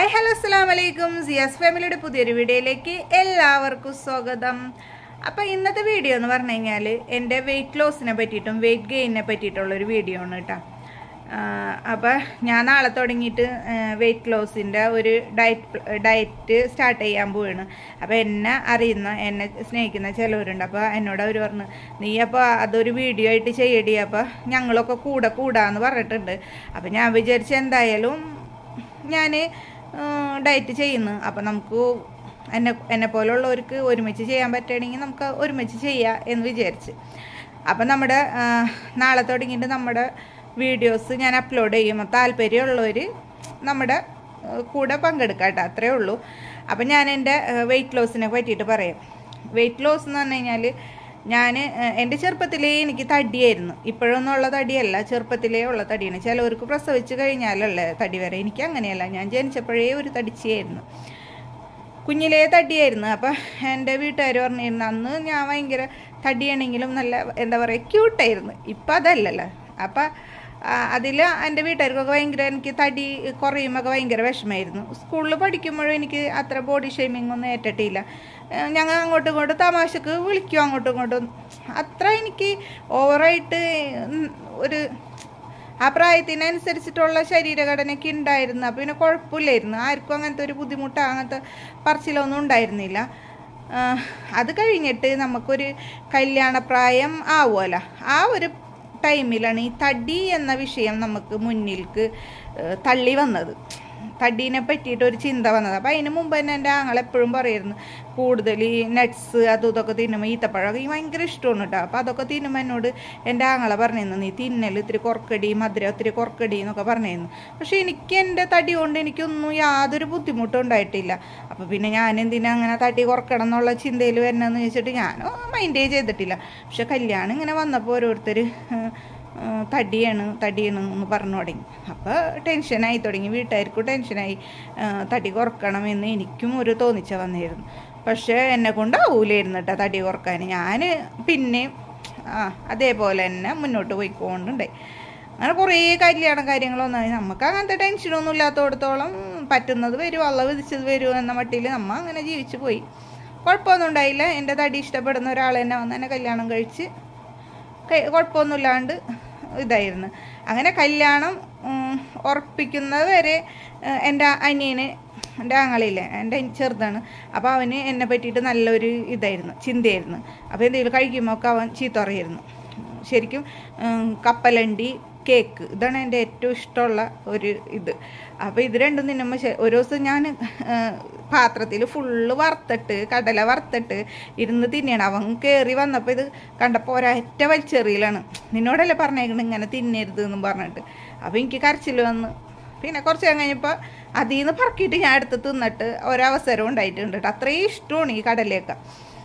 hi hello അസ്സാം വലൈക്കും സിയാസ് ഫാമിലിയുടെ പുതിയൊരു വീഡിയോയിലേക്ക് എല്ലാവർക്കും സ്വാഗതം അപ്പോൾ ഇന്നത്തെ വീഡിയോ എന്ന് പറഞ്ഞു കഴിഞ്ഞാൽ എൻ്റെ വെയിറ്റ് ലോസിനെ പറ്റിയിട്ടും വെയിറ്റ് ഗെയിനിനെ പറ്റിയിട്ടുള്ളൊരു വീഡിയോ ആണ് കേട്ടോ അപ്പോൾ ഞാൻ നാളെ തുടങ്ങിയിട്ട് വെയിറ്റ് ലോസിൻ്റെ ഒരു ഡയറ്റ് ഡയറ്റ് സ്റ്റാർട്ട് ചെയ്യാൻ പോവാണ് അപ്പോൾ എന്നെ അറിയുന്ന എന്നെ സ്നേഹിക്കുന്ന ചിലവരുണ്ട് അപ്പോൾ എന്നോട് അവർ പറഞ്ഞു നീ അപ്പോൾ അതൊരു വീഡിയോ ആയിട്ട് ചെയ്യടി അപ്പോൾ ഞങ്ങളൊക്കെ കൂടെ കൂടാന്ന് പറഞ്ഞിട്ടുണ്ട് അപ്പോൾ ഞാൻ വിചാരിച്ച എന്തായാലും ഞാൻ ഡയറ്റ് ചെയ്യുന്നു അപ്പം നമുക്ക് എന്നെ എന്നെ പോലുള്ളവർക്ക് ഒരുമിച്ച് ചെയ്യാൻ പറ്റുകയാണെങ്കിൽ നമുക്ക് ഒരുമിച്ച് ചെയ്യാം എന്ന് വിചാരിച്ച് അപ്പം നമ്മുടെ ആ, നാളെ തുടങ്ങിയിട്ട് നമ്മുടെ വീഡിയോസ് ഞാൻ അപ്ലോഡ് ചെയ്യും താല്പര്യമുള്ളവർ നമ്മുടെ ആ, കൂടെ പങ്കെടുക്കാം കേട്ടോ അത്രേ ഉള്ളൂ അപ്പം ഞാൻ എൻ്റെ വെയിറ്റ് ലോസിനെ പറ്റിയിട്ട് പറയാം വെയിറ്റ് ലോസ് എന്ന് പറഞ്ഞു കഴിഞ്ഞാൽ ഞാൻ എൻ്റെ ചെറുപ്പത്തിലേ എനിക്ക് തടിയായിരുന്നു ഇപ്പോഴൊന്നും ഉള്ള തടിയല്ല ചെറുപ്പത്തിലേ ഉള്ള തടിയാണ് ചിലവർക്ക് പ്രസവിച്ച് കഴിഞ്ഞാലല്ലേ തടി വരെ എനിക്ക് അങ്ങനെയല്ല ഞാൻ ജനിച്ചപ്പോഴേ ഒരു തടിച്ചിയായിരുന്നു കുഞ്ഞിലേ തടിയായിരുന്നു അപ്പം എൻ്റെ വീട്ടുകാർ പറഞ്ഞിരുന്നു അന്ന് ഞാൻ ഭയങ്കര തടിയാണെങ്കിലും നല്ല എന്താ പറയുക ക്യൂട്ടായിരുന്നു ഇപ്പം അതല്ലല്ലോ അപ്പം അതിൽ എൻ്റെ വീട്ടുകാർക്കൊക്കെ ഭയങ്കര എനിക്ക് തടി കുറയുമൊക്കെ ഭയങ്കര വിഷമമായിരുന്നു സ്കൂളിൽ പഠിക്കുമ്പോഴും എനിക്ക് അത്ര ബോഡി ഷേമിംഗ് ഒന്നും ഏറ്റിട്ടില്ല ഏഹ് ഞങ്ങൾ അങ്ങോട്ടും ഇങ്ങോട്ടും തമാശക്ക് വിളിക്കും അങ്ങോട്ടും ഇങ്ങോട്ടും അത്ര എനിക്ക് ഓവറായിട്ട് ഉം ഒരു ആ പ്രായത്തിനനുസരിച്ചിട്ടുള്ള ശരീരഘടനയ്ക്ക് ഉണ്ടായിരുന്നു അപ്പം പിന്നെ കുഴപ്പമില്ലായിരുന്നു ആർക്കും അങ്ങനത്തെ ഒരു ബുദ്ധിമുട്ടോ അങ്ങനത്തെ പറച്ചിലൊന്നും ഉണ്ടായിരുന്നില്ല ആ, അത് കഴിഞ്ഞിട്ട് നമുക്കൊരു കല്യാണപ്രായം ആവുമല്ലോ ആ ഒരു ടൈമിലാണ് ഈ തടി എന്ന വിഷയം നമുക്ക് മുന്നിലേക്ക് ഏഹ്, തള്ളി വന്നത് തടീനെ പറ്റിയിട്ട് ഒരു ചിന്ത വന്നത് അപ്പം അതിന് മുമ്പ് തന്നെ എൻ്റെ ആങ്ങൾ എപ്പോഴും പറയുമായിരുന്നു കൂടുതൽ ഈ നട്ട്സ് അതും ഇതൊക്കെ തിന്നുമ്പോൾ ഈത്തപ്പഴമൊക്കെ ഈ ഭയങ്കര ഇഷ്ടമാണ് കേട്ടോ അപ്പോൾ അതൊക്കെ തിന്നുമ്പോൾ എന്നോട് എൻ്റെ ആങ്ങളെ പറഞ്ഞിരുന്നു നീ തിന്നൽ ഇത്തിരി കുറക്കടി മധുരം ഇത്തിരി കുറക്കടി എന്നൊക്കെ പറഞ്ഞിരുന്നു പക്ഷേ എനിക്ക് എൻ്റെ തടി കൊണ്ട് എനിക്കൊന്നും യാതൊരു ബുദ്ധിമുട്ടും ഉണ്ടായിട്ടില്ല അപ്പോൾ പിന്നെ ഞാൻ എന്തിനാ അങ്ങനെ തടി കുറക്കണം എന്നുള്ള ചിന്തയിൽ വരണമെന്ന് വെച്ചിട്ട് ഞാൻ മൈൻഡേ ചെയ്തിട്ടില്ല പക്ഷെ കല്യാണം ഇങ്ങനെ വന്നപ്പോൾ ഓരോരുത്തർ തടിയാണ് തടിയാണ് എന്ന് പറഞ്ഞു തുടങ്ങി അപ്പോൾ ടെൻഷനായി തുടങ്ങി വീട്ടുകാർക്കും ടെൻഷനായി ആ, തടി കുറക്കണമെന്ന് എനിക്കും ഒരു തോന്നിച്ച വന്നിരുന്നു പക്ഷേ എന്നെ കൊണ്ടാവൂലായിരുന്നു കേട്ടോ തടി കുറക്കാൻ ഞാൻ പിന്നെയും ആ അതേപോലെ തന്നെ മുന്നോട്ട് പോയിക്കൊണ്ടുണ്ടായി അങ്ങനെ കുറേ കല്യാണം കാര്യങ്ങളൊന്നും നമുക്ക് അങ്ങനത്തെ ടെൻഷനൊന്നും ഇല്ലാത്തടത്തോളം പറ്റുന്നത് വരും അള്ള വിധിച്ചത് വരും എന്ന മട്ടിൽ നമ്മ അങ്ങനെ ജീവിച്ചു പോയി കുഴപ്പമൊന്നും ഉണ്ടായില്ല എൻ്റെ തടി ഇഷ്ടപ്പെടുന്ന ഒരാൾ തന്നെ വന്ന് എന്നെ കല്യാണം കഴിച്ച് ക- കുഴപ്പമൊന്നുമില്ലാണ്ട് ഇതായിരുന്നു അങ്ങനെ കല്യാണം ഉം, ഉറപ്പിക്കുന്നത് വരെ ഏഹ്, എൻ്റെ അനിയന് എൻ്റെ ആങ്ങളില്ലേ എൻ്റെ ചെറുതാണ് അപ്പോൾ അവന് എന്നെ പറ്റിയിട്ട് നല്ലൊരു ഇതായിരുന്നു ചിന്തയായിരുന്നു അപ്പോൾ എന്തെങ്കിലും കഴിക്കുമ്പോൾ ഒക്കെ അവൻ ചീത്ത പറയായിരുന്നു ശരിക്കും ഉം, കപ്പലണ്ടി കേക്ക് ഇതാണ് എൻ്റെ ഏറ്റവും ഇഷ്ടമുള്ള ഒരു ഇത് അപ്പോൾ ഇത് രണ്ടും തിന്നുമ്പോൾ ശ- ഒരു ദിവസം ഞാൻ പാത്രത്തിൽ ഫുള്ള് വറുത്തിട്ട് കടല വറുത്തിട്ട് ഇരുന്ന് തിന്നണം അവൻ കയറി വന്നപ്പോൾ ഇത് കണ്ടപ്പോൾ ഒരൊറ്റ വലിച്ചെറിയലാണ് നിന്നോടല്ലേ പറഞ്ഞേക്കണം ഇങ്ങനെ തിന്നരുത് എന്നും പറഞ്ഞിട്ട് അപ്പോൾ എനിക്ക് കരച്ചിൽ വന്ന് പിന്നെ കുറച്ച് നേരം കഴിഞ്ഞപ്പോൾ അതിൽ നിന്ന് പറക്കിയിട്ട് ഞാൻ എടുത്ത് തിന്നിട്ട് ഒരവസരം ഉണ്ടായിട്ടുണ്ട് കേട്ടോ അത്രയും ഇഷ്ടമാണ് ഈ കടലയൊക്കെ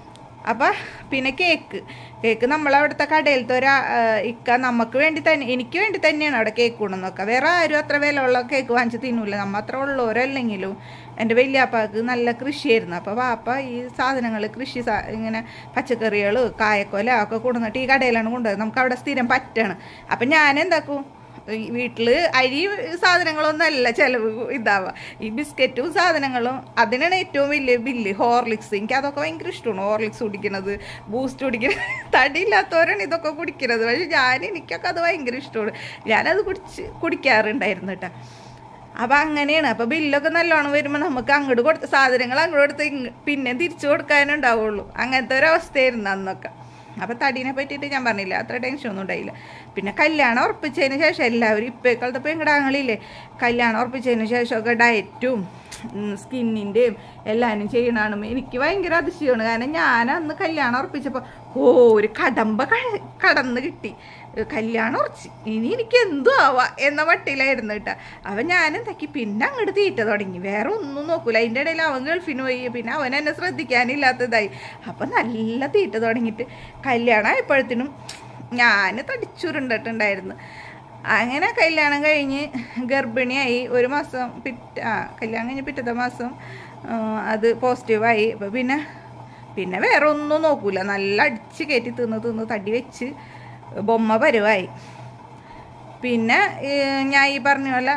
അപ്പം പിന്നെ കേക്ക് കേക്ക് നമ്മളവിടുത്തെ കടയിലത്തെ ഒരു ഇക്ക നമുക്ക് വേണ്ടി തന്നെ എനിക്ക് വേണ്ടി തന്നെയാണ് അവിടെ കേക്ക് കൊണ്ടുവന്നൊക്കെ വേറെ ആരും അത്ര വിലയുള്ള കേക്ക് വാങ്ങിച്ച് തിന്നൂല നമ്മ അത്ര ഉള്ളവരല്ലെങ്കിലും എൻ്റെ വലിയാപ്പാക്ക് നല്ല കൃഷിയായിരുന്നു അപ്പോൾ വാപ്പ ഈ സാധനങ്ങൾ കൃഷി സാ ഇങ്ങനെ പച്ചക്കറികൾ കായക്കൊല ഒക്കെ കൊണ്ടുവന്നിട്ട് ഈ കടയിലാണ് കൊണ്ടുപോയത് നമുക്ക് അവിടെ സ്ഥിരം പറ്റാണ് അപ്പം ഞാൻ എന്താക്കും ഈ വീട്ടില് അരി സാധനങ്ങളൊന്നും അല്ല ചിലവ് ഇതാവുക ഈ ബിസ്ക്കറ്റും സാധനങ്ങളും അതിനാണ് ഏറ്റവും വലിയ ബില്ല് ഹോർലിക്സ് എനിക്ക് അതൊക്കെ ഭയങ്കര ഇഷ്ടമാണ് ഹോർലിക്സ് കുടിക്കുന്നത് ബൂസ്റ്റ് കുടിക്കുന്നത് തടിയില്ലാത്തവരാണ് ഇതൊക്കെ കുടിക്കുന്നത് പക്ഷെ ഞാൻ എനിക്കൊക്കെ അത് ഭയങ്കര ഇഷ്ടമാണ് ഞാനത് കുടിച്ച് കുടിക്കാറുണ്ടായിരുന്നു കേട്ടോ അപ്പം അങ്ങനെയാണ് അപ്പം ബില്ലൊക്കെ നല്ലോണം വരുമ്പോൾ നമുക്ക് അങ്ങോട്ട് കൊടുത്ത സാധനങ്ങൾ അങ്ങോട്ട് കൊടുത്ത് ഇങ്ങ് പിന്നെ തിരിച്ചു കൊടുക്കാനുണ്ടാവുള്ളൂ അങ്ങനത്തെ ഒരു അവസ്ഥയായിരുന്നു അന്നൊക്കെ അപ്പം തടീനെ പറ്റിയിട്ട് ഞാൻ പറഞ്ഞില്ല അത്ര ടെൻഷനൊന്നും ഉണ്ടായില്ല പിന്നെ കല്യാണം ഉറപ്പിച്ചതിന് ശേഷം എല്ലാവരും ഇപ്പോഴത്തെ പെങ്കിടാങ്ങളില്ലേ കല്യാണം ഉറപ്പിച്ചതിന് ശേഷമൊക്കെ ഡയറ്റും സ്കിന്നിൻ്റെയും എല്ലാവരും ചെയ്യണതാണ് എനിക്ക് ഭയങ്കര അതിശയമാണ് കാരണം ഞാൻ അന്ന് കല്യാണം ഉറപ്പിച്ചപ്പോൾ ഓ ഒരു കടമ്പ ക- കടന്ന് കിട്ടി കല്യാണം ഉറച്ച് ഇനി എനിക്ക് എന്തും ആവാ എന്ന മട്ടിലായിരുന്നു കേട്ടോ അവൻ ഞാൻ എന്താക്കി പിന്നെ അങ്ങോട്ട് തീറ്റ തുടങ്ങി വേറെ ഒന്നും നോക്കൂല അതിൻ്റെ ഇടയിൽ അവൻ ഗൾഫിന് പോയി പിന്നെ അവൻ എന്നെ ശ്രദ്ധിക്കാനില്ലാത്തതായി അപ്പം നല്ല തീറ്റ തുടങ്ങിയിട്ട് കല്യാണം ആയപ്പോഴത്തേനും ഞാൻ തടിച്ചുരുണ്ടിട്ടുണ്ടായിരുന്നു അങ്ങനെ കല്യാണം കഴിഞ്ഞ് ഗർഭിണിയായി ഒരു മാസം പിറ്റ ആ കല്യാണം കഴിഞ്ഞ് പിറ്റത്തെ മാസം ആ, അത് പോസിറ്റീവായി അപ്പോൾ പിന്നെ പിന്നെ വേറെ ഒന്നും നോക്കൂല നല്ല അടിച്ച് കയറ്റി തിന്ന് തിന്ന് തടി വെച്ച് ബൊമ്മ പരുവായി പിന്നെ ഏ, ഞാൻ ഈ പറഞ്ഞ പോലെ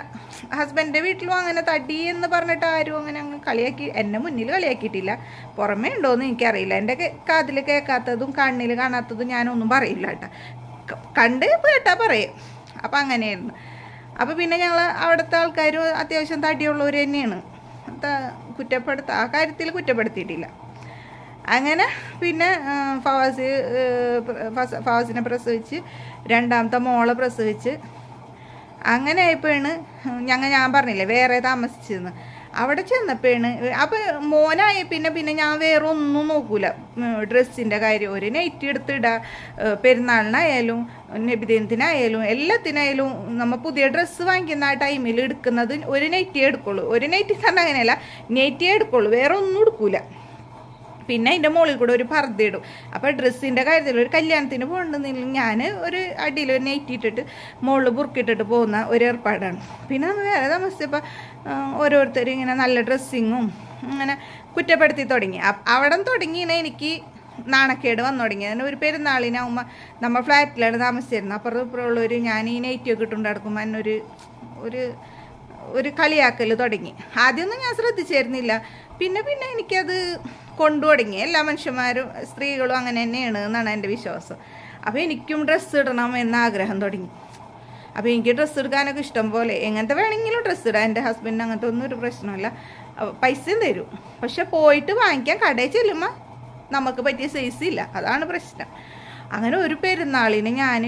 ഹസ്ബൻഡിൻ്റെ വീട്ടിലും അങ്ങനെ തടി എന്ന് പറഞ്ഞിട്ട് ആരും അങ്ങനെ അങ്ങ് കളിയാക്കി എന്നെ മുന്നിൽ കളിയാക്കിയിട്ടില്ല പുറമേ ഉണ്ടോയെന്ന് എനിക്കറിയില്ല എൻ്റെ കാതിൽ കേൾക്കാത്തതും കണ്ണിൽ കാണാത്തതും ഞാനൊന്നും പറയില്ല കേട്ടോ ക- കണ്ട് കേട്ടാ പറയും അപ്പം അങ്ങനെയായിരുന്നു അപ്പോൾ പിന്നെ ഞങ്ങൾ അവിടുത്തെ ആൾക്കാർ അത്യാവശ്യം തടിയുള്ളവർ തന്നെയാണ് ത- കുറ്റപ്പെടുത്ത ആ കാര്യത്തിൽ കുറ്റപ്പെടുത്തിയിട്ടില്ല അങ്ങനെ പിന്നെ ആ, ഫവാസ് ഏ, പ്ര- ഫസ- ഫവാസിനെ പ്രസവിച്ച് രണ്ടാമത്തെ മോളെ പ്രസവിച്ച് അങ്ങനെ ആയപ്പോഴാണ് ഞങ്ങൾ ഞാൻ പറഞ്ഞില്ലേ വേറെ താമസിച്ചെന്ന് അവിടെ ചെന്നപ്പോഴാണ് അപ്പം മോനായ പിന്നെ പിന്നെ ഞാൻ വേറെ ഒന്നും നോക്കൂല ഡ്രസ്സിൻ്റെ കാര്യം ഒരു നൈറ്റ് എടുത്തിടുക ഏഹ് പെരുന്നാളിനായാലും നബിദിനത്തിനായാലും എല്ലാത്തിനായാലും നമ്മൾ പുതിയ ഡ്രസ്സ് വാങ്ങിക്കുന്ന ആ ടൈമിൽ എടുക്കുന്നത് ഒരു നൈറ്റിയേ എടുക്കുള്ളൂ ഒരു നൈറ്റി തന്നെ അങ്ങനെയല്ല നൈറ്റിയേ എടുക്കുള്ളൂ വേറെ ഒന്നും എടുക്കൂല പിന്നെ അതിൻ്റെ മുകളിൽ കൂടെ ഒരു പർദ്ദ ഇടും അപ്പോൾ ഡ്രസ്സിൻ്റെ കാര്യത്തിൽ ഒരു കല്യാണത്തിന് പോകണമെന്നില്ല ഞാൻ ഒരു അടിയിൽ ഒരു നെയ്റ്റ് ഇട്ടിട്ട് മുകളിൽ ബുർക്കിട്ടിട്ട് പോകുന്ന ഒരു ഏർപ്പാടാണ് പിന്നെ നമ്മൾ വേറെ താമസിച്ചപ്പോൾ ഓരോരുത്തർ ഇങ്ങനെ നല്ല ഡ്രസ്സിങ്ങും അങ്ങനെ കുറ്റപ്പെടുത്തി തുടങ്ങി അപ്പ- അവിടെ തുടങ്ങിയാണ് എനിക്ക് നാണക്കേട് വന്നു തുടങ്ങി അതിന് ഒരു പെരുന്നാളിനാകുമ്പോൾ നമ്മൾ ഫ്ലാറ്റിലാണ് താമസിച്ചിരുന്നത് അപ്പുറം ഇപ്പുറമുള്ളവർ ഞാൻ ഈ നെയ്റ്റിയൊക്കെ ഇട്ടുകൊണ്ട് നടക്കുമ്പോൾ എന്നൊരു ഒരു ഒരു കളിയാക്കൽ തുടങ്ങി ആദ്യമൊന്നും ഞാൻ ശ്രദ്ധിച്ചിരുന്നില്ല പിന്നെ പിന്നെ എനിക്കത് കൊണ്ടു തുടങ്ങി എല്ലാ മനുഷ്യന്മാരും സ്ത്രീകളും അങ്ങനെ തന്നെയാണ് എന്നാണ് എൻ്റെ വിശ്വാസം അപ്പോൾ എനിക്കും ഡ്രസ്സ് ഇടണം എന്ന ആഗ്രഹം തുടങ്ങി അപ്പോൾ എനിക്ക് ഡ്രസ്സ് എടുക്കാനൊക്കെ ഇഷ്ടം പോലെ എങ്ങനത്തെ വേണമെങ്കിലും ഡ്രസ്സ് ഇടാം എൻ്റെ ഹസ്ബൻഡ് അങ്ങനത്തെ ഒന്നും ഒരു പ്രശ്നമില്ല അപ്പൊ പൈസയും തരും പക്ഷെ പോയിട്ട് വാങ്ങിക്കാൻ കടയിൽ ചെല്ലുമ്പോൾ നമുക്ക് പറ്റിയ സൈസ് ഇല്ല അതാണ് പ്രശ്നം അങ്ങനെ ഒരു പെരുന്നാളിന് ഞാൻ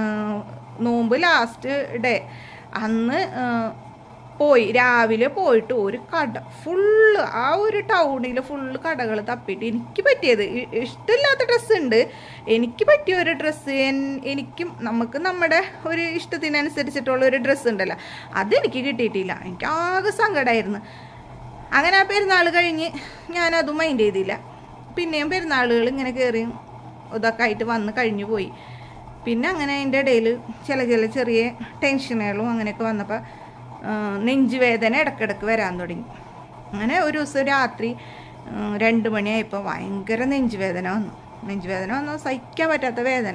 നോമ്പ് ലാസ്റ്റ് ഡേ അന്ന് ആ, പോയി രാവിലെ പോയിട്ട് ഒരു കട ഫുള്ള് ആ ഒരു ടൗണിൽ ഫുള്ള് കടകൾ തപ്പിയിട്ട് എനിക്ക് പറ്റിയത് ഇ- ഇഷ്ടമില്ലാത്ത ഡ്രസ്സ് ഉണ്ട് എനിക്ക് പറ്റിയ ഒരു ഡ്രസ്സ് എനിക്കും നമുക്ക് നമ്മുടെ ഒരു ഇഷ്ടത്തിനനുസരിച്ചിട്ടുള്ള ഒരു ഡ്രസ്സ് ഉണ്ടല്ലോ അതെനിക്ക് കിട്ടിയിട്ടില്ല എനിക്ക് ആകെ സങ്കടമായിരുന്നു അങ്ങനെ ആ പെരുന്നാൾ കഴിഞ്ഞ് ഞാനത് മൈൻഡ് ചെയ്തില്ല പിന്നെയും പെരുന്നാളുകൾ ഇങ്ങനെ കയറി ഇതൊക്കെ ആയിട്ട് വന്ന് കഴിഞ്ഞു പോയി പിന്നെ അങ്ങനെ അതിൻ്റെ ഇടയിൽ ചില ചില ചെറിയ ടെൻഷനുകളും അങ്ങനെയൊക്കെ വന്നപ്പോൾ നെഞ്ചുവേദന ഇടയ്ക്കിടയ്ക്ക് വരാൻ തുടങ്ങി അങ്ങനെ ഒരു ദിവസം രാത്രി ആ, രണ്ട് മണിയായപ്പോൾ ഭയങ്കര നെഞ്ചുവേദന വന്നു നെഞ്ചുവേദന വന്നാൽ സഹിക്കാൻ പറ്റാത്ത വേദന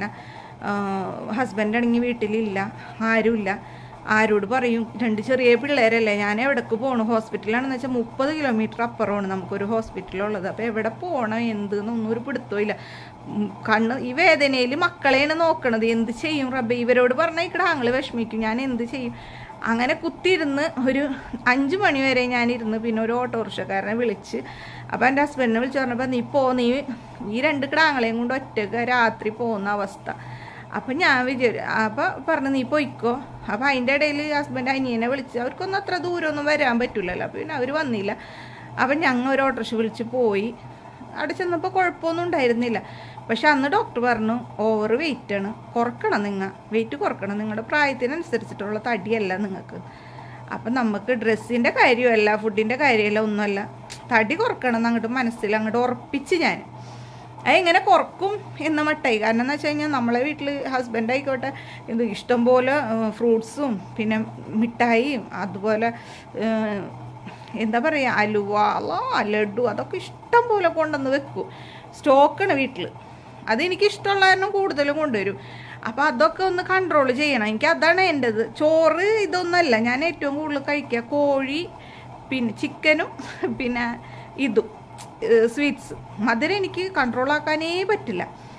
ഹസ്ബൻഡ് ആണെങ്കിൽ വീട്ടിലില്ല ആരുമില്ല ആരോട് പറയും രണ്ട് ചെറിയ പിള്ളേരല്ലേ ഞാൻ എവിടേക്ക് പോകണു ഹോസ്പിറ്റലാണെന്ന് വെച്ചാൽ മുപ്പത് കിലോമീറ്റർ അപ്പുറമാണ് നമുക്കൊരു ഹോസ്പിറ്റലുള്ളത് അപ്പോൾ എവിടെ പോകണം എന്തെന്നൊന്നും ഒരു പിടുത്തമില്ല ഉം, കണ്ണ് ഈ വേദനയിൽ മക്കളെയാണ് നോക്കണത് എന്ത് ചെയ്യും റബ്ബെ ഇവരോട് പറഞ്ഞാൽ ഇവിടെ ആങ്ങള് വിഷമിക്കും ഞാൻ എന്ത് ചെയ്യും അങ്ങനെ കുത്തിയിരുന്ന് ഒരു അഞ്ച് മണി വരെ ഞാനിരുന്ന് പിന്നെ ഒരു ഓട്ടോറിക്ഷക്കാരനെ വിളിച്ച് അപ്പോൾ എൻ്റെ ഹസ്ബൻഡിനെ വിളിച്ച് പറഞ്ഞപ്പോൾ നീ പോ നീ ഈ രണ്ട് കിടാങ്ങളെയും കൊണ്ട് ഒറ്റക്ക് രാത്രി പോകുന്ന അവസ്ഥ അപ്പം ഞാൻ വിചാരി അപ്പം പറഞ്ഞു നീ പോയിക്കോ അപ്പം അതിൻ്റെ ഇടയിൽ ഹസ്ബൻഡ് അനിയനെ വിളിച്ച് അവർക്കൊന്നും അത്ര ദൂരമൊന്നും വരാൻ പറ്റില്ലല്ലോ അപ്പം പിന്നെ അവർ വന്നില്ല അപ്പം ഞങ്ങൾ ഒരു ഓട്ടോറിക്ഷ വിളിച്ച് പോയി അവിടെ ചെന്നപ്പോൾ കുഴപ്പമൊന്നും ഉണ്ടായിരുന്നില്ല പക്ഷെ അന്ന് ഡോക്ടർ പറഞ്ഞു ഓവർ വെയിറ്റ് ആണ് കുറക്കണം നിങ്ങൾ വെയിറ്റ് കുറക്കണം നിങ്ങളുടെ പ്രായത്തിനനുസരിച്ചിട്ടുള്ള തടിയല്ല നിങ്ങൾക്ക് അപ്പം നമുക്ക് ഡ്രസ്സിൻ്റെ കാര്യമല്ല ഫുഡിൻ്റെ കാര്യമല്ല ഒന്നുമല്ല തടി കുറക്കണം എന്ന് അങ്ങോട്ട് മനസ്സിൽ അങ്ങോട്ട് ഉറപ്പിച്ച് ഞാൻ അതെങ്ങനെ കുറക്കും എന്ന മട്ടായി കാരണം എന്ന് വെച്ച് കഴിഞ്ഞാൽ നമ്മളെ വീട്ടിൽ ഹസ്ബൻഡ് ആയിക്കോട്ടെ ഇത് ഇഷ്ടംപോലെ ഫ്രൂട്ട്സും പിന്നെ മിഠായിയും അതുപോലെ ഏഹ്, എന്താ പറയുക അലുവ അല്ലാ, ലഡു അതൊക്കെ ഇഷ്ടം പോലെ കൊണ്ടുവന്ന് വെക്കും സ്റ്റോക്കാണ് വീട്ടിൽ അതെനിക്ക് ഇഷ്ടമുള്ള കാരണം കൂടുതലും കൊണ്ടുവരും അപ്പോൾ അതൊക്കെ ഒന്ന് കൺട്രോൾ ചെയ്യണം എനിക്ക് അതാണ് എൻ്റെത് ചോറ് ഇതൊന്നുമല്ല ഞാൻ ഏറ്റവും കൂടുതൽ കഴിക്കുക കോഴി പിന്നെ ചിക്കനും പിന്നെ ഇതും സ്വീറ്റ്സ് മധുരം എനിക്ക് കൺട്രോൾ ആക്കാനേ പറ്റില്ല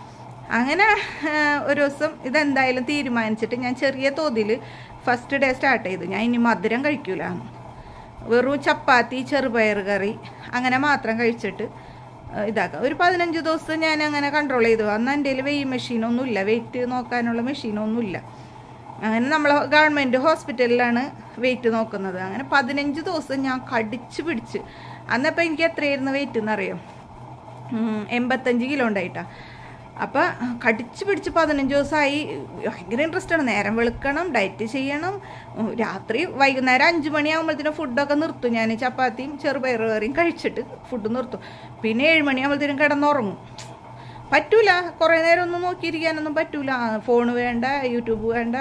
അങ്ങനെ ആ, ഒരു ദിവസം ഇതെന്തായാലും തീരുമാനിച്ചിട്ട് ഞാൻ ചെറിയ തോതിൽ ഫസ്റ്റ് ഡേ സ്റ്റാർട്ട് ചെയ്തു ഞാൻ ഇനി മധുരം കഴിക്കൂല വെറും ചപ്പാത്തി ചെറുപയർ കറി അങ്ങനെ മാത്രം കഴിച്ചിട്ട് ആ, ഇതാക്കാം ഒരു പതിനഞ്ച് ദിവസം ഞാൻ അങ്ങനെ കൺട്രോൾ ചെയ്തു അന്ന് എൻ്റെ കയ്യിൽ വെയ് മെഷീനൊന്നുമില്ല വെയിറ്റ് നോക്കാനുള്ള മെഷീനൊന്നുമില്ല അങ്ങനെ നമ്മൾ ഗവൺമെൻറ് ഹോസ്പിറ്റലിലാണ് വെയിറ്റ് നോക്കുന്നത് അങ്ങനെ പതിനഞ്ച് ദിവസം ഞാൻ കടിച്ച് പിടിച്ച് അന്നപ്പോൾ എനിക്ക് എത്രയായിരുന്നു വെയിറ്റ് എന്നറിയാം ഉം, എൺപത്തഞ്ച് കിലോ ഉണ്ടായിട്ടാ അപ്പം കടിച്ച് പിടിച്ച് പതിനഞ്ച് ദിവസമായി ഭയങ്കര ഇൻട്രസ്റ്റ് ആണ് നേരം വെളുക്കണം ഡയറ്റ് ചെയ്യണം ഉം, രാത്രി വൈകുന്നേരം അഞ്ച് മണിയാകുമ്പോഴത്തേനും ഫുഡൊക്കെ നിർത്തും ഞാൻ ചപ്പാത്തിയും ചെറുപയർ കറിയും കഴിച്ചിട്ട് ഫുഡ് നിർത്തും പിന്നെ ഏഴ് മണിയാകുമ്പോഴത്തേനും കിടന്നുറങ്ങും പറ്റൂല കുറേ നേരം ഒന്നും നോക്കിയിരിക്കാനൊന്നും പറ്റൂല ഫോൺ വേണ്ട യൂട്യൂബ് വേണ്ട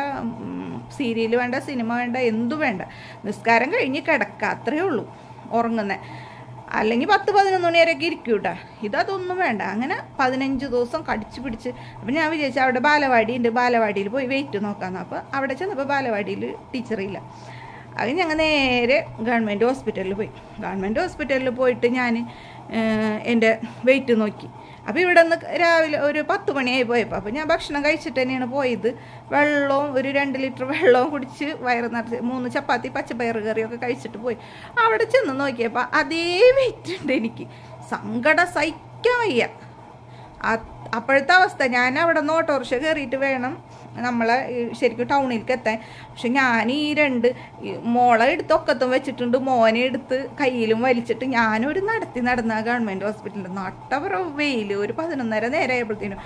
സീരിയൽ വേണ്ട സിനിമ വേണ്ട എന്തു വേണ്ട നിസ്കാരം കഴിഞ്ഞ് കിടക്കുക അത്രയേ ഉള്ളൂ ഉറങ്ങുന്നത് അല്ലെങ്കിൽ പത്ത് പതിനൊന്ന് മണി വരെയൊക്കെ ഇരിക്കൂട്ടാ ഇതതൊന്നും വേണ്ട അങ്ങനെ പതിനഞ്ച് ദിവസം കടിച്ചു പിടിച്ച് അപ്പം ഞാൻ വിചാരിച്ചു അവിടെ ബാലവാടി ഉണ്ട് ബാലവാടിയിൽ പോയി വെയിറ്റ് നോക്കാമെന്ന് അപ്പോൾ അവിടെ ചെന്നപ്പോൾ ബാലവാടിയിൽ ടീച്ചറില്ല അത് ഞങ്ങൾ നേരെ ഗവൺമെൻറ് ഹോസ്പിറ്റലിൽ പോയി ഗവൺമെൻറ് ഹോസ്പിറ്റലിൽ പോയിട്ട് ഞാൻ എൻ്റെ വെയിറ്റ് നോക്കി അപ്പോൾ ഇവിടെ നിന്ന് രാവിലെ ഒരു പത്ത് മണിയായി പോയപ്പോൾ അപ്പോൾ ഞാൻ ഭക്ഷണം കഴിച്ചിട്ട് തന്നെയാണ് പോയത് വെള്ളവും ഒരു രണ്ട് ലിറ്റർ വെള്ളവും കുടിച്ച് വയറ് നിറച്ച് മൂന്ന് ചപ്പാത്തി പച്ചപ്പയർ കറിയൊക്കെ കഴിച്ചിട്ട് പോയി അവിടെ ചെന്ന് നോക്കിയപ്പോൾ അതേ വെയിറ്റ് ഉണ്ട് എനിക്ക് സങ്കടം സഹിക്കാൻ വയ്യ ആ- അപ്പോഴത്തെ അവസ്ഥ ഞാൻ അവിടെ നിന്ന് ഓട്ടോറിക്ഷ കയറിയിട്ട് വേണം നമ്മളെ ഈ ശരിക്കും ടൗണിലേക്ക് എത്താൻ പക്ഷെ ഞാൻ ഈ രണ്ട് ഈ മോളെ എടുത്ത് ഒക്കത്തും വെച്ചിട്ടുണ്ട് മോനെ എടുത്ത് കയ്യിലും വലിച്ചിട്ട് ഞാനൊരു നടത്തി നടന്ന ഗവൺമെൻറ് ഹോസ്പിറ്റലിൽ നട്ടവറ വെയിൽ ഒരു പതിനൊന്നര നേരമായപ്പോഴത്തേനും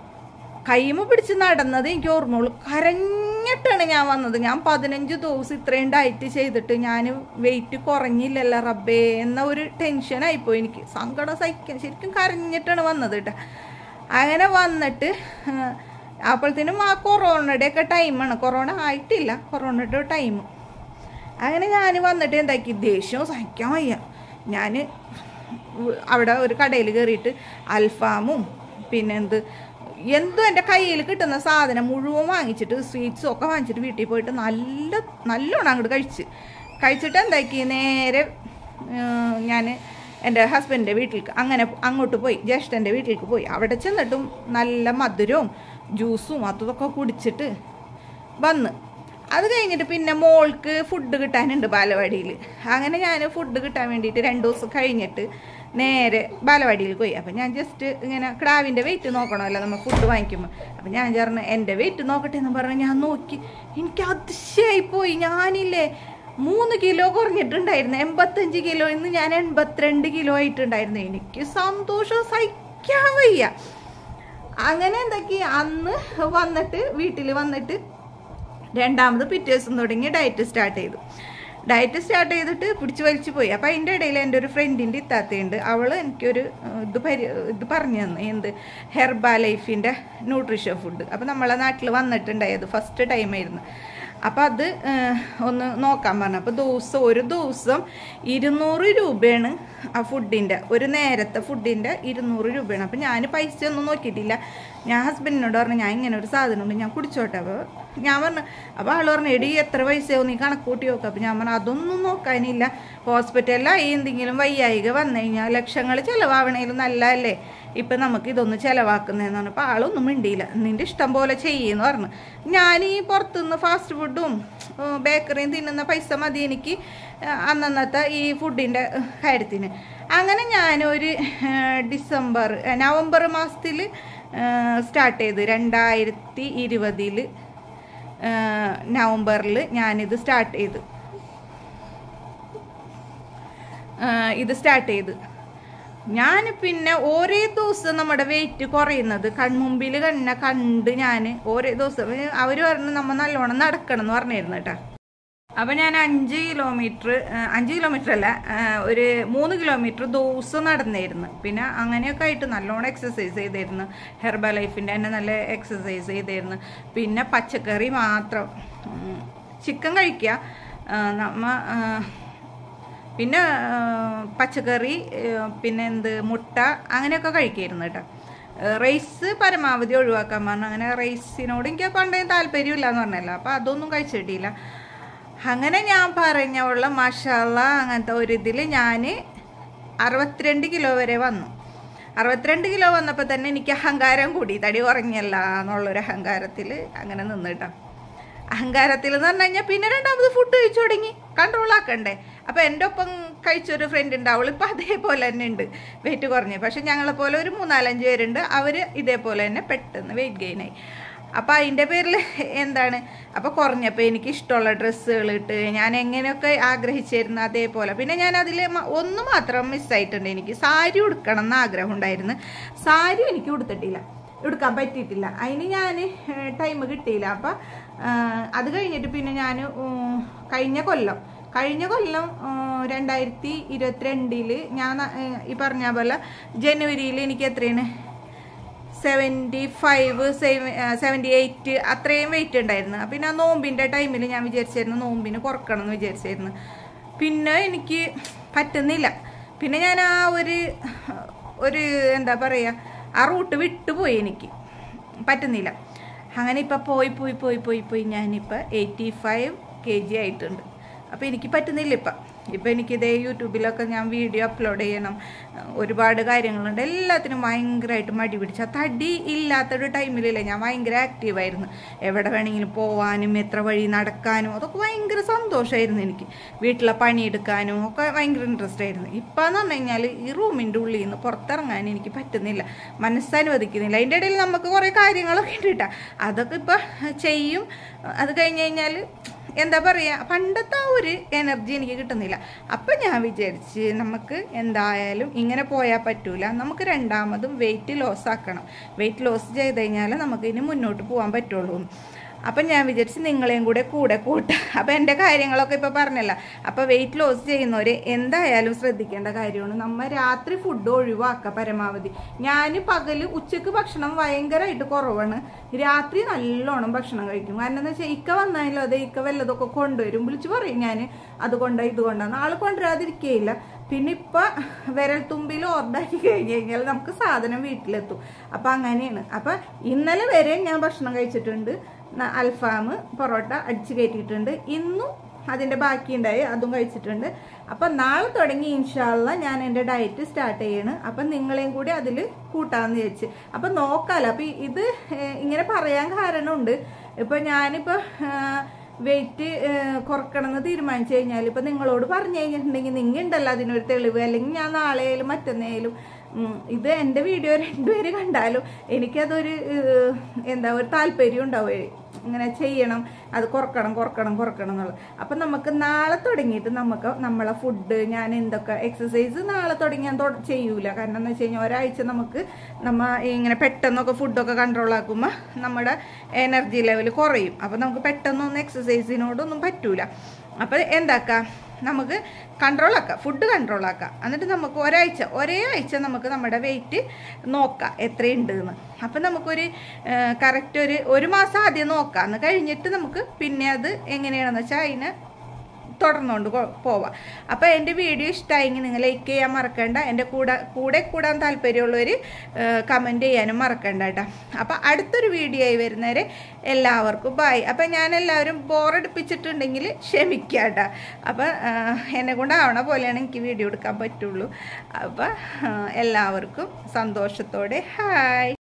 കൈമ പിടിച്ച് നടന്നത് എനിക്ക് ഓർമ്മയുള്ളൂ കരഞ്ഞിട്ടാണ് ഞാൻ വന്നത് ഞാൻ പതിനഞ്ച് ദിവസം ഇത്രയും ഡയറ്റ് ചെയ്തിട്ട് ഞാൻ വെയിറ്റ് കുറഞ്ഞില്ലല്ലോ റബ്ബേ എന്ന ഒരു ടെൻഷനായിപ്പോയി എനിക്ക് സങ്കടം സഹിക്കാൻ ശരിക്കും കരഞ്ഞിട്ടാണ് വന്നത് കേട്ടോ അങ്ങനെ വന്നിട്ട് ആ, അപ്പോഴത്തേനും ആ കൊറോണയുടെ ഒക്കെ ടൈമാണ് കൊറോണ ആയിട്ടില്ല കൊറോണയുടെ ടൈം അങ്ങനെ ഞാൻ വന്നിട്ട് എന്താക്കി ദേഷ്യവും സഹിക്കാൻ വയ്യ ഞാൻ അവിടെ ഒരു കടയിൽ കയറിയിട്ട് അൽഫാമും പിന്നെ എന്ത് എന്തും എൻ്റെ കയ്യിൽ കിട്ടുന്ന സാധനം മുഴുവൻ വാങ്ങിച്ചിട്ട് സ്വീറ്റ്സും ഒക്കെ വാങ്ങിച്ചിട്ട് വീട്ടിൽ പോയിട്ട് നല്ല നല്ലോണം അങ്ങോട്ട് കഴിച്ച് കഴിച്ചിട്ട് എന്താക്കി നേരെ ഞാൻ എൻ്റെ ഹസ്ബൻഡിൻ്റെ വീട്ടിലേക്ക് അങ്ങനെ അങ്ങോട്ട് പോയി ജ്യേഷ്ഠൻ്റെ വീട്ടിലേക്ക് പോയി അവിടെ ചെന്നിട്ടും നല്ല മധുരവും ജ്യൂസും അതൊക്കെ കുടിച്ചിട്ട് വന്ന് അത് കഴിഞ്ഞിട്ട് പിന്നെ മോൾക്ക് ഫുഡ് കിട്ടാനുണ്ട് ബാലവാടിയിൽ അങ്ങനെ ഞാൻ ഫുഡ് കിട്ടാൻ വേണ്ടിയിട്ട് രണ്ട് ദിവസം കഴിഞ്ഞിട്ട് നേരെ ബാലവാടിയിൽ പോയി അപ്പം ഞാൻ ജസ്റ്റ് ഇങ്ങനെ ക്രാവിൻ്റെ വെയിറ്റ് നോക്കണമല്ലോ നമ്മൾ ഫുഡ് വാങ്ങിക്കുമ്പോൾ അപ്പം ഞാൻ ചേർന്ന് എൻ്റെ വെയിറ്റ് നോക്കട്ടെ എന്ന് പറഞ്ഞ് ഞാൻ നോക്കി എനിക്ക് അതിശയായി പോയി ഞാനില്ലേ മൂന്ന് കിലോ കുറഞ്ഞിട്ടുണ്ടായിരുന്നു എൺപത്തഞ്ച് കിലോ ഇന്ന് ഞാൻ എൺപത്തിരണ്ട് കിലോ ആയിട്ടുണ്ടായിരുന്നു എനിക്ക് സന്തോഷം സഹിക്കാൻ വയ്യ അങ്ങനെ എന്തൊക്കെ അന്ന് വന്നിട്ട് വീട്ടിൽ വന്നിട്ട് രണ്ടാമത് പിറ്റേ ദിവസം തുടങ്ങി ഡയറ്റ് സ്റ്റാർട്ട് ചെയ്തു ഡയറ്റ് സ്റ്റാർട്ട് ചെയ്തിട്ട് പിടിച്ച് വലിച്ചു പോയി അപ്പോൾ അതിൻ്റെ ഇടയിൽ എൻ്റെ ഒരു ഫ്രണ്ടിൻ്റെ ഇത്താത്തയുണ്ട് അവൾ എനിക്കൊരു ഏഹ്, ഇത് പരി ഇത് പറഞ്ഞു തന്നു എന്ത് ഹെർബാ ലൈഫിൻ്റെ ന്യൂട്രീഷൻ ഫുഡ് അപ്പോൾ നമ്മളെ നാട്ടിൽ വന്നിട്ടുണ്ടായത് ഫസ്റ്റ് ടൈമായിരുന്നു അപ്പോൾ അത് ഏഹ്, ഒന്ന് നോക്കാൻ പറഞ്ഞു അപ്പോൾ ദിവസം ഒരു ദിവസം ഇരുന്നൂറ് രൂപയാണ് ആ ഫുഡിൻ്റെ ഒരു നേരത്തെ ഫുഡിൻ്റെ ഇരുന്നൂറ് രൂപയാണ് അപ്പോൾ ഞാൻ പൈസ ഒന്നും നോക്കിയിട്ടില്ല ഞാൻ ഹസ്ബൻഡിനോട് പറഞ്ഞു ഞാൻ ഇങ്ങനെ ഒരു സാധനമുണ്ട് ഞാൻ കുടിച്ചോട്ടെ അപ്പോൾ ഞാൻ പറഞ്ഞു അപ്പോൾ ആൾ പറഞ്ഞു എടി എത്ര പൈസയാവും നീ കണക്ക് കൂട്ടി നോക്കുക അപ്പോൾ ഞാൻ പറഞ്ഞു അതൊന്നും നോക്കാനില്ല ഹോസ്പിറ്റലിലായി എന്തെങ്കിലും വയ്യായിക വന്നു കഴിഞ്ഞാൽ ലക്ഷങ്ങൾ ചിലവാവണേലും നല്ലതല്ലേ ഇപ്പം നമുക്ക് ഇതൊന്ന് ചിലവാക്കുന്നതെന്ന് പറഞ്ഞപ്പോൾ ആളൊന്നും മിണ്ടിയില്ല നിൻ്റെ ഇഷ്ടം പോലെ ചെയ്യുമെന്ന് പറഞ്ഞു ഞാൻ ഈ പുറത്തുനിന്ന് ഫാസ്റ്റ് ഫുഡും ബേക്കറിയും തിന്നുന്ന പൈസ മതി എനിക്ക് ആ, അന്നന്നത്തെ ഈ ഫുഡിൻ്റെ കാര്യത്തിന് അങ്ങനെ ഞാനൊരു ആ, ഡിസംബർ ആ, നവംബർ മാസത്തിൽ സ്റ്റാർട്ട് ചെയ്ത് രണ്ടായിരത്തി ഇരുപതിൽ നവംബറിൽ ഞാനിത് സ്റ്റാർട്ട് ചെയ്ത് ആ, ഇത് സ്റ്റാർട്ട് ചെയ്ത് ഞാൻ പിന്നെ ഓരോ ദിവസം നമ്മുടെ വെയിറ്റ് കുറയുന്നത് കൺമുമ്പിൽ കണ്ണ കണ്ട് ഞാൻ ഓരോ ദിവസം അവർ പറഞ്ഞു നമ്മൾ നല്ലോണം നടക്കണം എന്ന് പറഞ്ഞിരുന്നു കേട്ടോ അപ്പം ഞാൻ അഞ്ച് കിലോമീറ്റർ അഞ്ച് കിലോമീറ്റർ അല്ല ആ, ഒരു മൂന്ന് കിലോമീറ്റർ ദിവസം നടന്നിരുന്നു പിന്നെ അങ്ങനെയൊക്കെ ആയിട്ട് നല്ലോണം എക്സസൈസ് ചെയ്തിരുന്നു ഹെർബൽ ലൈഫിൻ്റെ തന്നെ നല്ല എക്സസൈസ് ചെയ്തിരുന്നു പിന്നെ പച്ചക്കറി മാത്രം ചിക്കൻ കഴിക്കുക ആ, നമ്മ ആ, പിന്നെ ആ, പച്ചക്കറി ആ, പിന്നെ എന്ത് മുട്ട അങ്ങനെയൊക്കെ കഴിക്കായിരുന്നു കേട്ടോ റൈസ് പരമാവധി ഒഴിവാക്കാൻ പറഞ്ഞു അങ്ങനെ റൈസിനോട് എനിക്ക് പണ്ടേ താല്പര്യമില്ല എന്ന് പറഞ്ഞല്ലോ അപ്പോൾ അതൊന്നും കഴിച്ചിട്ടില്ല അങ്ങനെ ഞാൻ പറഞ്ഞുള്ള മഷാല അങ്ങനത്തെ ഒരു ഇതിൽ ഞാൻ അറുപത്തിരണ്ട് കിലോ വരെ വന്നു അറുപത്തിരണ്ട് കിലോ വന്നപ്പോൾ തന്നെ എനിക്ക് അഹങ്കാരം കൂടി തടി കുറഞ്ഞല്ല എന്നുള്ളൊരു അഹങ്കാരത്തിൽ അങ്ങനെ നിന്ന് കേട്ടോ അഹങ്കാരത്തിൽ എന്ന് പറഞ്ഞു കഴിഞ്ഞാൽ പിന്നെ രണ്ടാമത് ഫുഡ് കഴിച്ചു തുടങ്ങി കൺട്രോൾ ആക്കണ്ടേ അപ്പോൾ എൻ്റെ ഒപ്പം കഴിച്ചൊരു ഫ്രണ്ട് ഉണ്ട് അവളിപ്പോൾ അതേപോലെ തന്നെ ഉണ്ട് വെയിറ്റ് കുറഞ്ഞ് പക്ഷെ ഞങ്ങളെ പോലെ ഒരു മൂന്നാലഞ്ച് പേരുണ്ട് അവർ ഇതേപോലെ തന്നെ പെട്ടെന്ന് വെയിറ്റ് ഗെയിൻ ആയി അപ്പോൾ അതിൻ്റെ പേരിൽ എന്താണ് അപ്പോൾ കുറഞ്ഞപ്പോൾ എനിക്ക് ഇഷ്ടമുള്ള ഡ്രസ്സുകൾ ഇട്ട് ഞാൻ എങ്ങനെയൊക്കെ ആഗ്രഹിച്ചിരുന്നു അതേപോലെ പിന്നെ ഞാൻ അതിൽ ഒന്ന് മാത്രം മിസ്സായിട്ടുണ്ട് എനിക്ക് സാരി ഉടുക്കണം എന്ന് ആഗ്രഹം ഉണ്ടായിരുന്നു സാരി എനിക്ക് ഉടുത്തിട്ടില്ല എടുക്കാൻ പറ്റിയിട്ടില്ല അതിന് ഞാൻ ടൈം കിട്ടിയില്ല അപ്പം അത് കഴിഞ്ഞിട്ട് പിന്നെ ഞാൻ കഴിഞ്ഞ കൊല്ലം കഴിഞ്ഞ കൊല്ലം ഉം, രണ്ടായിരത്തി ഇരുപത്തിരണ്ടിൽ ഞാൻ ഏഹ്, ഈ പറഞ്ഞ പോലെ ജനുവരിയിൽ എനിക്ക് എത്രയാണ് സെവൻറ്റി ഫൈവ് സെവൻറ്റി എയ്റ്റ് അത്രയും വെയിറ്റ് ഉണ്ടായിരുന്നു പിന്നെ ആ നോമ്പിൻ്റെ ടൈമിൽ ഞാൻ വിചാരിച്ചായിരുന്നു നോമ്പിന് കുറക്കണം എന്ന് വിചാരിച്ചായിരുന്നു പിന്നെ എനിക്ക് പറ്റുന്നില്ല പിന്നെ ഞാൻ ആ ഒരു ഒരു എന്താ പറയുക ആ റൂട്ട് വിട്ടുപോയി എനിക്ക് പറ്റുന്നില്ല അങ്ങനെ ഇപ്പം പോയി പോയി പോയി പോയി പോയി ഞാനിപ്പോൾ എയ്റ്റി ഫൈവ് കെ ജി ആയിട്ടുണ്ട് അപ്പോൾ എനിക്ക് പറ്റുന്നില്ല ഇപ്പം ഇപ്പം എനിക്കിതേ യൂട്യൂബിലൊക്കെ ഞാൻ വീഡിയോ അപ്ലോഡ് ചെയ്യണം ഒരുപാട് കാര്യങ്ങളുണ്ട് എല്ലാത്തിനും ഭയങ്കരമായിട്ട് മടി പിടിച്ച തടി ഇല്ലാത്തൊരു ടൈമിലില്ല ഞാൻ ഭയങ്കര ആക്റ്റീവായിരുന്നു എവിടെ വേണമെങ്കിലും പോകാനും എത്ര വഴി നടക്കാനും അതൊക്കെ ഭയങ്കര സന്തോഷമായിരുന്നു എനിക്ക് വീട്ടിലെ പണിയെടുക്കാനും ഒക്കെ ഭയങ്കര ഇൻട്രസ്റ്റ് ആയിരുന്നു ഇപ്പം എന്ന് പറഞ്ഞു കഴിഞ്ഞാൽ ഈ റൂമിൻ്റെ ഉള്ളിൽ നിന്ന് പുറത്തിറങ്ങാൻ എനിക്ക് പറ്റുന്നില്ല മനസ്സനുവദിക്കുന്നില്ല അതിൻ്റെ ഇടയിൽ നമുക്ക് കുറേ കാര്യങ്ങളൊക്കെ ഉണ്ട് കേട്ടോ അതൊക്കെ ഇപ്പം ചെയ്യും അത് കഴിഞ്ഞ് കഴിഞ്ഞാൽ എന്താ പറയുക പണ്ടത്തെ ആ ഒരു എനർജി എനിക്ക് കിട്ടുന്നില്ല അപ്പം ഞാൻ വിചാരിച്ച് നമുക്ക് എന്തായാലും ഇങ്ങനെ പോയാൽ പറ്റൂല നമുക്ക് രണ്ടാമതും വെയിറ്റ് ലോസ് ആക്കണം വെയിറ്റ് ലോസ് ചെയ്ത് കഴിഞ്ഞാൽ നമുക്ക് ഇനി മുന്നോട്ട് പോകാൻ പറ്റുള്ളൂ അപ്പം ഞാൻ വിചാരിച്ച് നിങ്ങളെയും കൂടെ കൂടെ കൂട്ടാം അപ്പം എൻ്റെ കാര്യങ്ങളൊക്കെ ഇപ്പോൾ പറഞ്ഞല്ല അപ്പോൾ വെയിറ്റ് ലോസ് ചെയ്യുന്നവർ എന്തായാലും ശ്രദ്ധിക്കേണ്ട കാര്യമാണ് നമ്മൾ രാത്രി ഫുഡ് ഒഴിവാക്കുക പരമാവധി ഞാൻ പകൽ ഉച്ചക്ക് ഭക്ഷണം ഭയങ്കരമായിട്ട് കുറവാണ് രാത്രി നല്ലോണം ഭക്ഷണം കഴിക്കും കാരണം എന്താ വെച്ചാൽ ഇക്ക വന്നാലും അതെ ഇക്ക വല്ലതൊക്കെ കൊണ്ടുവരും വിളിച്ച് പറയും ഞാൻ അത് കൊണ്ടാ ഇത് കൊണ്ടാന്ന് ആൾ കൊണ്ടുവരാതിരിക്കുകയില്ല പിന്നെ ഇപ്പൊ വിരൽ തുമ്പിൽ ഓർഡറാക്കി കഴിഞ്ഞ് കഴിഞ്ഞാൽ നമുക്ക് സാധനം വീട്ടിലെത്തും അപ്പൊ അങ്ങനെയാണ് അപ്പൊ ഇന്നലെ വരെ ഞാൻ ഭക്ഷണം കഴിച്ചിട്ടുണ്ട് ന- അൽഫാം പൊറോട്ട അടിച്ചു കയറ്റിയിട്ടുണ്ട് ഇന്നും അതിന്റെ ബാക്കി ഉണ്ടായി അതും കഴിച്ചിട്ടുണ്ട് അപ്പൊ നാളെ തുടങ്ങി ഇൻഷാല്ല ഞാൻ എൻ്റെ ഡയറ്റ് സ്റ്റാർട്ട് ചെയ്യണ് അപ്പൊ നിങ്ങളെയും കൂടി അതിൽ കൂട്ടാന്ന് വിചാരിച്ച് അപ്പൊ നോക്കാലോ അപ്പൊ ഇത് ഏഹ്, ഇങ്ങനെ പറയാൻ കാരണമുണ്ട് ഇപ്പൊ ഞാനിപ്പോ ഏഹ്, വെയിറ്റ് കുറക്കണം എന്ന് തീരുമാനിച്ചു കഴിഞ്ഞാൽ ഇപ്പൊ നിങ്ങളോട് പറഞ്ഞു കഴിഞ്ഞിട്ടുണ്ടെങ്കിൽ നിങ്ങൾ ഉണ്ടല്ലോ അതിനൊരു തെളിവ് അല്ലെങ്കിൽ ഞാൻ നാളെയായാലും മറ്റന്നേലും ഉം, ഇത് എൻ്റെ വീഡിയോ രണ്ടുപേര് കണ്ടാലും എനിക്കതൊരു ഏഹ്, എന്താ ഒരു താല്പര്യം ഉണ്ടാവുക ഇങ്ങനെ ചെയ്യണം അത് കുറക്കണം കുറക്കണം കുറക്കണം എന്നുള്ളത് അപ്പം നമുക്ക് നാളെ തുടങ്ങിയിട്ട് നമുക്ക് നമ്മളെ ഫുഡ് ഞാൻ എന്തൊക്കെ എക്സസൈസ് നാളെ തുടങ്ങി ഞാൻ തൊട- ചെയ്യൂല കാരണം എന്ന് വെച്ച് കഴിഞ്ഞാൽ ഒരാഴ്ച നമുക്ക് നമ്മ ഇങ്ങനെ പെട്ടെന്നൊക്കെ ഫുഡൊക്കെ കൺട്രോൾ ആക്കുമ്പോൾ നമ്മുടെ എനർജി ലെവൽ കുറയും അപ്പം നമുക്ക് പെട്ടെന്നൊന്നും എക്സസൈസിനോടൊന്നും പറ്റൂല അപ്പം എന്താക്കാം നമുക്ക് കൺട്രോൾ ആക്കാം ഫുഡ് കൺട്രോൾ ആക്കാം എന്നിട്ട് നമുക്ക് ഒരാഴ്ച ഒരേ ആഴ്ച നമുക്ക് നമ്മുടെ വെയിറ്റ് നോക്കാം എത്രയുണ്ട് എന്ന് അപ്പം നമുക്കൊരു കറക്റ്റ് ഒരു ഒരു മാസം ആദ്യം നോക്കാം എന്ന് കഴിഞ്ഞിട്ട് നമുക്ക് പിന്നെ അത് എങ്ങനെയാണെന്ന് വെച്ചാൽ അതിന് തുടർന്നുകൊണ്ട് കൊ- പോവാം അപ്പോൾ എൻ്റെ വീഡിയോ ഇഷ്ടമായെങ്കിൽ നിങ്ങൾ ലൈക്ക് ചെയ്യാൻ മറക്കണ്ട എൻ്റെ കൂടെ കൂടെ കൂടാൻ താല്പര്യമുള്ളവർ കമൻറ്റ് ചെയ്യാനും മറക്കണ്ട കേട്ടോ അപ്പോൾ അടുത്തൊരു വീഡിയോ ആയി വരുന്നവരെ എല്ലാവർക്കും ബായ് അപ്പോൾ ഞാൻ എല്ലാവരും ബോറടിപ്പിച്ചിട്ടുണ്ടെങ്കിൽ ക്ഷമിക്കുക കേട്ടോ അപ്പോൾ എന്നെ കൊണ്ടാവണ പോലെയാണ് എനിക്ക് വീഡിയോ എടുക്കാൻ പറ്റുള്ളൂ അപ്പോൾ എല്ലാവർക്കും സന്തോഷത്തോടെ ഹായ്